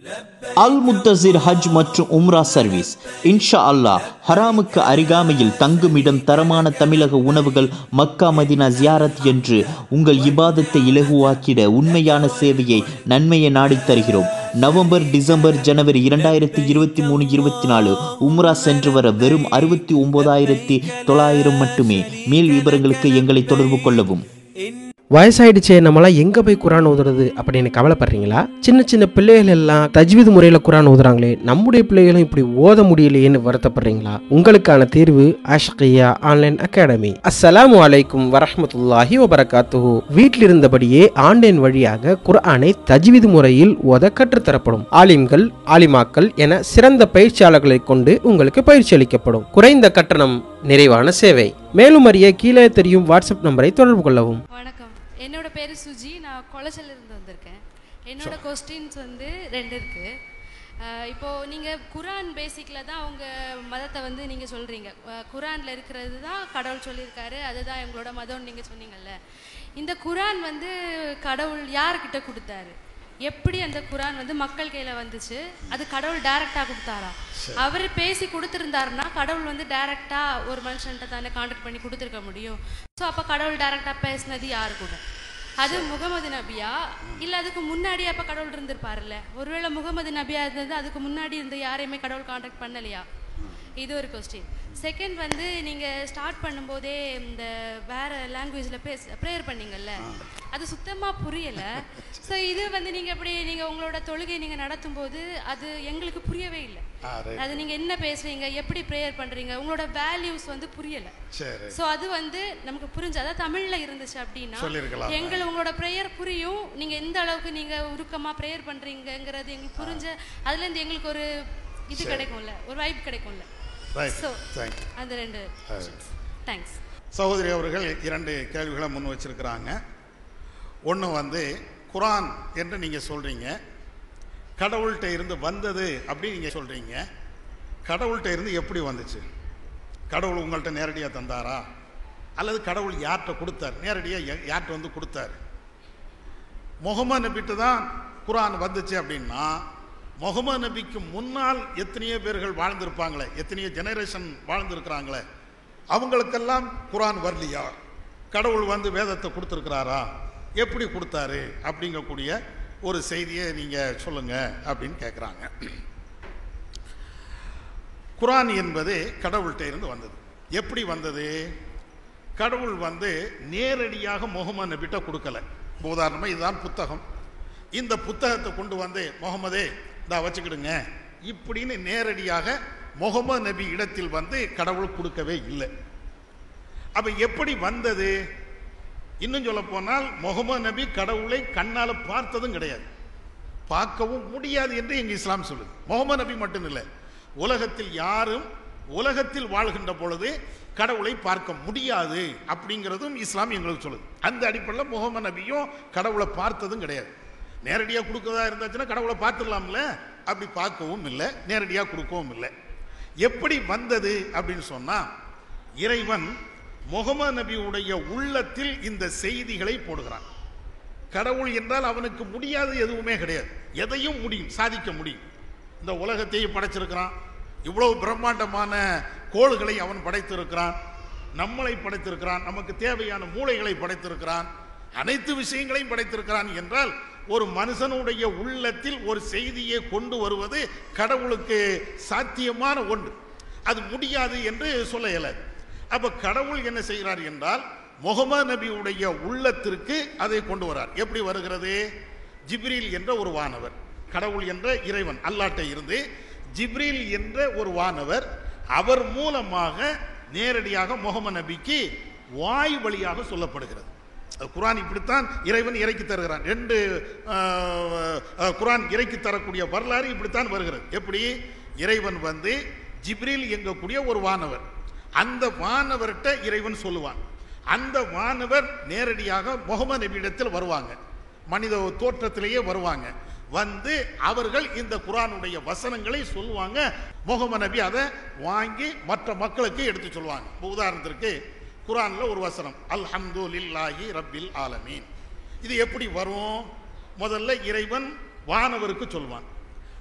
அல் முத்தசிர் ஹஜ் மற்றும் உம்ரா சர்வீஸ் இன்ஷா அல்லாஹ் ஹராமுக்கு அருகாமையில் தங்குமிடம் தரமான தமிழக உணவுகள் மக்கா மதினா ஜியாரத் என்று உங்கள் இபாதத்தை இலகுவாக்கிட உண்மையான சேவையை நன்மையை நாடித் தருகிறோம் நவம்பர் டிசம்பர் ஜனவரி இரண்டாயிரத்தி இருபத்தி மூணு இருபத்தி நாலு உம்ரா சென்று வர வெறும் அறுபத்தி ஒன்பதாயிரத்தி தொள்ளாயிரம் மட்டுமே மேல் விவரங்களுக்கு எங்களை தொடர்பு கொள்ளவும் வயசாயிடுச்சே நம்மளாம் எங்க போய் குரான் ஓதுறது அப்படின்னு கவலைப்படுறீங்களா சின்ன சின்ன பிள்ளைகள் எல்லாம் தஜ்வீது முறையில் குரான் ஓதுறாங்களே நம்முடைய பிள்ளைகளும் இப்படி ஓத முடியலையேன்னு வருத்தப்படுறீங்களா உங்களுக்கான தீர்வு அஷ்கியா ஆன்லைன் அகாடமி அஸ்ஸலாமு அலைக்கும் வரஹ்மத்துல்லாஹி வபரகாத்துஹு வீட்டில் இருந்தபடியே ஆன்லைன் வழியாக குர்ஆனை தஜ்வீது முறையில் ஓத கற்றுத்தரப்படும் ஆலிம்கள் ஆலிமாக்கள் என சிறந்த பயிற்சியாளர்களை கொண்டு உங்களுக்கு பயிற்சி அளிக்கப்படும் குறைந்த கட்டணம் நிறைவான சேவை மேலும் அறிய கீழே தெரியும் வாட்ஸ்அப் நம்பரை தொடர்பு கொள்ளவும் வணக்கம் என்னோட பேர் சுஜி நான் கொளச்சல்ல இருந்து வந்திருக்கேன் என்னோட கொஸ்டின்ஸ் வந்து ரெண்டு இருக்கு அஹ் இப்போ நீங்க குரான் பேசிக்ல தான் அவங்க மதத்தை வந்து நீங்க சொல்றீங்க அஹ் குரான்ல இருக்கிறது தான் கடவுள் சொல்லியிருக்காரு அதுதான் எங்களோட மதம்னு நீங்க சொன்னீங்கல்ல இந்த குரான் வந்து கடவுள் யார்கிட்ட கொடுத்தாரு எப்படி அந்த குரான் வந்து மக்கள் கையில வந்துச்சு அது கடவுள் டைரக்டா கொடுத்தாரா அவர் பேசி கொடுத்திருந்தாருன்னா கடவுள் வந்து டைரக்டா ஒரு மனுஷன்ட்ட தானே கான்டாக்ட் பண்ணி கொடுத்துருக்க முடியும் ஸோ அப்ப கடவுள் டைரக்டா பேசினது யாரு கூட அது முகமது நபியா இல்ல அதுக்கு முன்னாடி அப்ப கடவுள் இருந்திருப்பாருல்ல ஒருவேளை முகமது நபியா இருந்தது அதுக்கு முன்னாடி இருந்த யாரையுமே கடவுள் கான்டாக்ட் பண்ணலையா இது ஒரு கொஸ்டின் செகண்ட் வந்து நீங்க ஸ்டார்ட் பண்ணும்போதே இந்த வேற லாங்குவேஜ்ல பேச ப்ரேயர் பண்ணீங்கல்ல அது சுத்தமா புரியல ஸோ இது வந்து நீங்க எப்படி நீங்க உங்களோட தொழுகை நீங்க நடத்தும் போது அது எங்களுக்கு புரியவே இல்லை அது நீங்க என்ன பேசுறீங்க எப்படி ப்ரேயர் பண்றீங்க உங்களோட வேல்யூஸ் வந்து புரியல சரி சோ அது வந்து நமக்கு புரிஞ்சு அதாவது தமிழ்ல இருந்துச்சு அப்படின்னா சொல்லியிருக்கலாம். எங்களுக்கு உங்களோட ப்ரேயர் புரியும் நீங்க எந்த அளவுக்கு நீங்க உருக்கமா ப்ரேயர் பண்றீங்கங்கிறது எங்களுக்கு புரிஞ்சு அதுல இருந்து எங்களுக்கு ஒரு இது கிடைக்கும்ல ஒரு வைப் கிடைக்கும்ல ரைட் ஸோ தேங்க்யூ அந்த ரெண்டு தேங்க்ஸ் சகோதரி அவர்கள் இரண்டு கேள்விகளை முன் வச்சிருக்கிறாங்க ஒன்று வந்து குரான் என்று நீங்கள் சொல்கிறீங்க கடவுள்கிட்ட இருந்து வந்தது அப்படின்னு நீங்கள் சொல்கிறீங்க கடவுள்கிட்ட இருந்து எப்படி வந்துச்சு கடவுள் உங்கள்கிட்ட நேரடியாக தந்தாரா அல்லது கடவுள் யார்கிட்ட கொடுத்தார் நேரடியாக யார்கிட்ட வந்து கொடுத்தார் முகமது நபிட்டு தான் குரான் வந்துச்சு அப்படின்னா முகமது நபிக்கு முன்னால் எத்தனையோ பேர்கள் வாழ்ந்திருப்பாங்களே எத்தனையோ ஜெனரேஷன் வாழ்ந்திருக்கிறாங்களே அவங்களுக்கெல்லாம் குரான் வரலையா கடவுள் வந்து வேதத்தை கொடுத்துருக்கிறாரா எப்படி கொடுத்தாரு அப்படிங்கக்கூடிய ஒரு செய்தியை நீங்கள் சொல்லுங்க அப்படின்னு கேட்குறாங்க குரான் என்பது கடவுள்கிட்ட இருந்து வந்தது எப்படி வந்தது கடவுள் வந்து நேரடியாக முகமது நபிட்ட கொடுக்கல இப்ப உதாரணமா இதுதான் புத்தகம் இந்த புத்தகத்தை கொண்டு வந்து முகமதே இந்தா வச்சுக்கிடுங்க இப்படின்னு நேரடியாக முகமது நபி இடத்தில் வந்து கடவுள் கொடுக்கவே இல்லை அப்ப எப்படி வந்தது இன்னும் சொல்ல போனால் முகமது நபி கடவுளை கண்ணால பார்த்ததும் கிடையாது பார்க்கவும் முடியாது என்று எங்க இஸ்லாம் சொல்லுது முகமது நபி மட்டும் இல்லை உலகத்தில் யாரும் உலகத்தில் வாழ்கின்ற பொழுது கடவுளை பார்க்க முடியாது அப்படிங்கிறதும் இஸ்லாம் எங்களுக்கு சொல்லுது அந்த அடிப்படையில் முகமது நபியும் கடவுளை பார்த்ததும் கிடையாது நேரடியாக கொடுக்கறதா இருந்துச்சுன்னா கடவுளை பார்த்துடலாம்ல அப்படி பார்க்கவும் இல்லை நேரடியாக கொடுக்கவும் இல்லை எப்படி வந்தது அப்படின்னு சொன்னா இறைவன் முகமது நபியுடைய உள்ளத்தில் இந்த செய்திகளை போடுகிறான் கடவுள் என்றால் அவனுக்கு முடியாது எதுவுமே கிடையாது எதையும் முடியும் சாதிக்க முடியும் இந்த உலகத்தையும் படைச்சிருக்கிறான் இவ்வளவு பிரம்மாண்டமான கோள்களை அவன் படைத்திருக்கிறான் நம்மளை படைத்திருக்கிறான் நமக்கு தேவையான மூளைகளை படைத்திருக்கிறான் அனைத்து விஷயங்களையும் படைத்திருக்கிறான் என்றால் ஒரு மனுஷனுடைய உள்ளத்தில் ஒரு செய்தியை கொண்டு வருவது கடவுளுக்கு சாத்தியமான ஒன்று அது முடியாது என்று சொல்ல இயலாது அப்ப கடவுள் என்ன செய்கிறார் என்றால் முகமது நபியுடைய உள்ளத்திற்கு அதை கொண்டு வரார் எப்படி வருகிறது ஜிப்ரீல் என்ற ஒரு வானவர் கடவுள் என்ற இறைவன் அல்லாட்ட இருந்து ஜிப்ரீல் என்ற ஒரு வானவர் அவர் மூலமாக நேரடியாக முகமது நபிக்கு வாய் வழியாக சொல்லப்படுகிறது அது குரான் இப்படித்தான் இறைவன் இறக்கி தருகிறான் ரெண்டு ஆஹ், ஆஹ், குரான் இறக்கி தரக்கூடிய வரலாறு இப்படித்தான் வருகிறது எப்படி இறைவன் வந்து ஜிப்ரீல் எங்கக்கூடிய ஒரு வானவர் அந்த வானவர்கிட்ட இறைவன் சொல்லுவான் அந்த வானவர் நேரடியாக முகமது நபியிடத்தில் வருவாங்க மனித தோற்றத்திலேயே வருவாங்க வந்து அவர்கள் இந்த குரானுடைய வசனங்களை சொல்லுவாங்க முகமது நபி அதை வாங்கி மற்ற மக்களுக்கு எடுத்து சொல்லுவாங்க இப்ப உதாரணத்திற்கு குரான்ல ஒரு வசனம் அல்ஹம்து லில்லாஹி ரப்பில் ஆலமீன் இது எப்படி வரும் முதல்ல இறைவன் வானவருக்கு சொல்வான்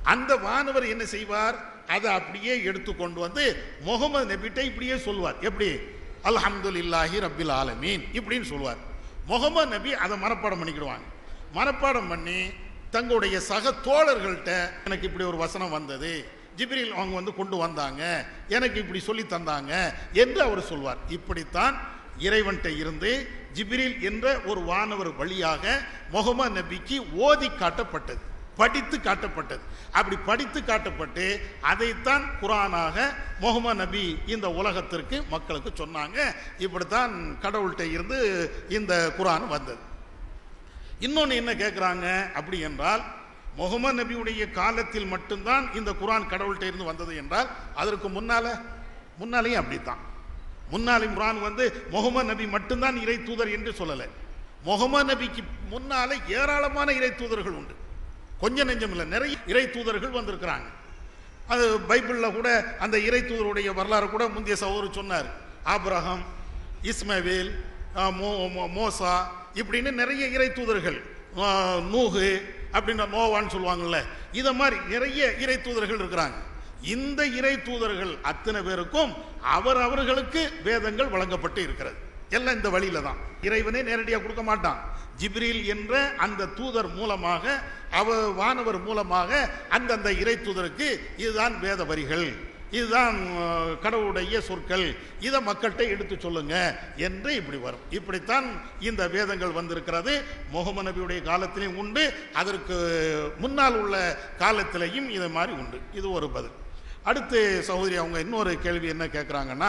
அந்த வானவர் என்ன செய்வார் அதை அப்படியே எடுத்து கொண்டு வந்து முகமது நபிட்ட இப்படியே சொல்வார் எப்படி அல்ஹம்துலில்லாஹி ரப்பில் ஆலமீன் இப்படின்னு சொல்வார் முகமது நபி அதை மனப்பாடம் பண்ணிக்கிடுவாங்க மனப்பாடம் பண்ணி தங்களுடைய சக தோழர்கள்ட்ட எனக்கு இப்படி ஒரு வசனம் வந்தது ஜிப்ரீல் அவங்க வந்து கொண்டு வந்தாங்க எனக்கு இப்படி சொல்லி தந்தாங்க என்று அவர் சொல்வார் இப்படித்தான் இறைவன்கிட்ட இருந்து ஜிப்ரீல் என்ற ஒரு வானவர் வழியாக முகமது நபிக்கு ஓதி காட்டப்பட்டது படித்து காட்டப்பட்டது அப்படி படித்து காட்டப்பட்டு அதைத்தான் குரானாக முகமது நபி இந்த உலகத்திற்கு மக்களுக்கு சொன்னாங்க இப்படித்தான் கடவுள்கிட்ட இருந்து இந்த குரான் வந்தது இன்னொன்று என்ன கேட்குறாங்க அப்படி என்றால் முகமது நபியுடைய காலத்தில் மட்டும்தான் இந்த குரான் கடவுள்கிட்ட இருந்து வந்தது என்றால் அதற்கு முன்னால முன்னாலேயும் அப்படித்தான் முன்னாலே குரான் வந்து முகமது நபி மட்டும்தான் இறை தூதர் என்று சொல்லலை முகமது நபிக்கு முன்னாலே ஏராளமான இறை தூதர்கள் உண்டு கொஞ்சம் நெஞ்சம் இல்லை நிறைய இறை தூதர்கள் வந்திருக்கிறாங்க அது பைபிளில் கூட அந்த இறை தூதருடைய வரலாறு கூட முந்தைய சகோதரர் சொன்னார் ஆபிரகம் இஸ்மவேல் ஆஹ் மோ மோ- மோசா இப்படின்னு நிறைய இறை தூதர்கள் ஆஹ் நூகு அப்படின்ற நோவான்னு சொல்லுவாங்கல்ல இதை மாதிரி நிறைய இறை தூதர்கள் இருக்கிறாங்க இந்த இறை தூதர்கள் அத்தனை பேருக்கும் அவர் அவர்களுக்கு வேதங்கள் வழங்கப்பட்டு இருக்கிறது எல்லாம் இந்த வழியில தான் இறைவனே நேரடியாக கொடுக்க மாட்டான் ஜிப்ரீல் என்ற அந்த தூதர் மூலமாக அவ வானவர் மூலமாக அந்தந்த இறை தூதருக்கு இதுதான் வேத வரிகள் இதுதான் அஹ், கடவுளுடைய சொற்கள் இதை மக்கள்கிட்ட எடுத்து சொல்லுங்க என்று இப்படி வரும் இப்படித்தான் இந்த வேதங்கள் வந்திருக்கிறது முகமது நபியுடைய காலத்திலையும் உண்டு அதற்கு முன்னால் உள்ள காலத்திலையும் இது மாதிரி உண்டு இது ஒரு பதில் அடுத்து சகோதரி அவங்க இன்னொரு கேள்வி என்ன கேட்குறாங்கன்னா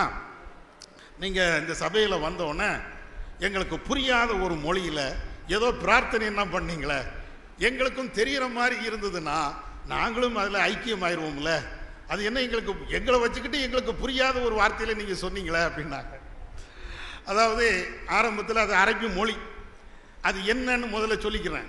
நீங்கள் இந்த சபையில் வந்தோடனே எங்களுக்கு புரியாத ஒரு மொழியில் ஏதோ பிரார்த்தனை என்ன பண்ணீங்களே எங்களுக்கும் தெரிகிற மாதிரி இருந்ததுன்னா நாங்களும் அதில் ஐக்கியமாயிருவோம்ல அது என்ன எங்களுக்கு எங்களை வச்சுக்கிட்டு எங்களுக்கு புரியாத ஒரு வார்த்தையில் நீங்கள் சொன்னீங்களே அப்படின்னாங்க அதாவது ஆரம்பத்தில் அது அரபி மொழி அது என்னன்னு முதல்ல சொல்லிக்கிறேன்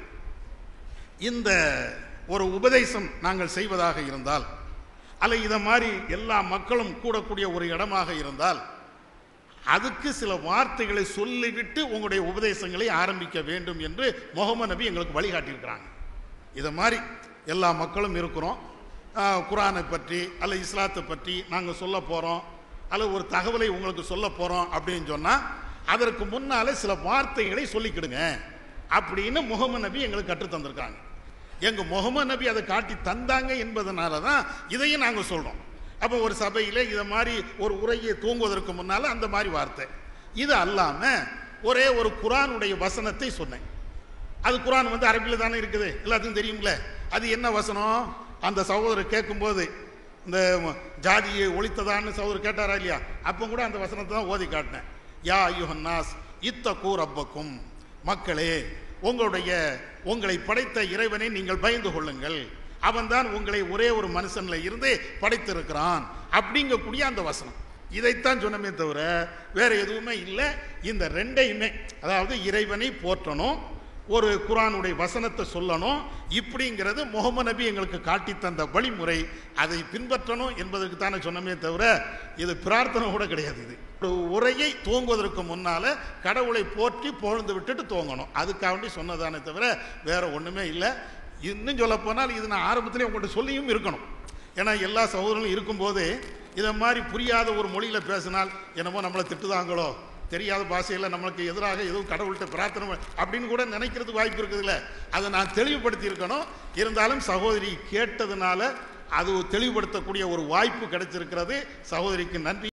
இந்த ஒரு உபதேசம் நாங்கள் செய்வதாக இருந்தால் அல்ல இதை மாதிரி எல்லா மக்களும் கூடக்கூடிய ஒரு இடமாக இருந்தால் அதுக்கு சில வார்த்தைகளை சொல்லிவிட்டு உங்களுடைய உபதேசங்களை ஆரம்பிக்க வேண்டும் என்று முகமது நபி எங்களுக்கு வழிகாட்டியிருக்கிறாங்க இதை மாதிரி எல்லா மக்களும் இருக்கிறோம் ஆஹ், குரானை பற்றி அல்ல இஸ்லாத்தை பற்றி நாங்கள் சொல்ல போகிறோம் அல்ல ஒரு தகவலை உங்களுக்கு சொல்ல போகிறோம் அப்படின்னு சொன்னால் அதற்கு முன்னாலே சில வார்த்தைகளை சொல்லிக்கிடுங்க அப்படின்னு முகமது நபி எங்களுக்கு கற்றுத் தந்திருக்காங்க எங்க முகமது நபி அதை காட்டி தந்தாங்க என்பதனால தான் இதையும் நாங்கள் சொல்றோம் அப்போ ஒரு சபையில இதை மாதிரி ஒரு உரையை தூங்குவதற்கு முன்னால அந்த மாதிரி வார்த்தை இது அல்லாம ஒரே ஒரு குரானுடைய வசனத்தை சொன்னேன் அது குரான் வந்து அரபியில் தானே இருக்குது எல்லாத்துக்கும் தெரியும்ல அது என்ன வசனம் அந்த சகோதரர் கேட்கும்போது இந்த ஜாதியை ஒழித்ததான்னு சகோதரர் கேட்டாரா இல்லையா அப்போ கூட அந்த வசனத்தை தான் ஓதி காட்டினேன் யா யுஹன்னாஸ் இத்தகூ ரப்பக்கும் மக்களே உங்களுடைய உங்களை படைத்த இறைவனை நீங்கள் பயந்து கொள்ளுங்கள் அவன்தான் உங்களை ஒரே ஒரு மனுஷன்ல இருந்து படைத்திருக்கிறான் அப்படிங்கக்கூடிய அந்த வசனம் இதைத்தான் சொன்னமே தவிர வேற எதுவுமே இல்லை இந்த ரெண்டையுமே அதாவது இறைவனை போற்றணும் ஒரு குரானுடைய வசனத்தை சொல்லணும் இப்படிங்கிறது முகமது நபி எங்களுக்கு காட்டி தந்த வழிமுறை அதை பின்பற்றணும் என்பதற்கு தானே சொன்னமே தவிர இது பிரார்த்தனை கூட கிடையாது இது ஒரு உரையை தூங்குவதற்கு முன்னால கடவுளை போற்றி புகழ்ந்து விட்டுட்டு தூங்கணும் அதுக்காக வேண்டி சொன்னதானே தவிர வேற ஒண்ணுமே இல்லை இன்னும் சொல்ல போனால் இது நான் ஆரம்பத்திலே உங்கள்கிட்ட சொல்லியும் இருக்கணும் ஏன்னா எல்லா சகோதரர்களும் இருக்கும்போது இதை மாதிரி புரியாத ஒரு மொழியில பேசினால் என்னமோ நம்மளை திட்டுதாங்களோ தெரியாத பாஷையில் நம்மளுக்கு எதிராக எதுவும் கடவுள்கிட்ட பிரார்த்தனை பண்ண- அப்படின்னு கூட நினைக்கிறதுக்கு வாய்ப்பு இருக்குதுல்ல அதை நான் தெளிவுபடுத்தி இருக்கணும் இருந்தாலும் சகோதரி கேட்டதுனால அது தெளிவுபடுத்தக்கூடிய ஒரு வாய்ப்பு கிடைச்சிருக்கிறது சகோதரிக்கு நன்றி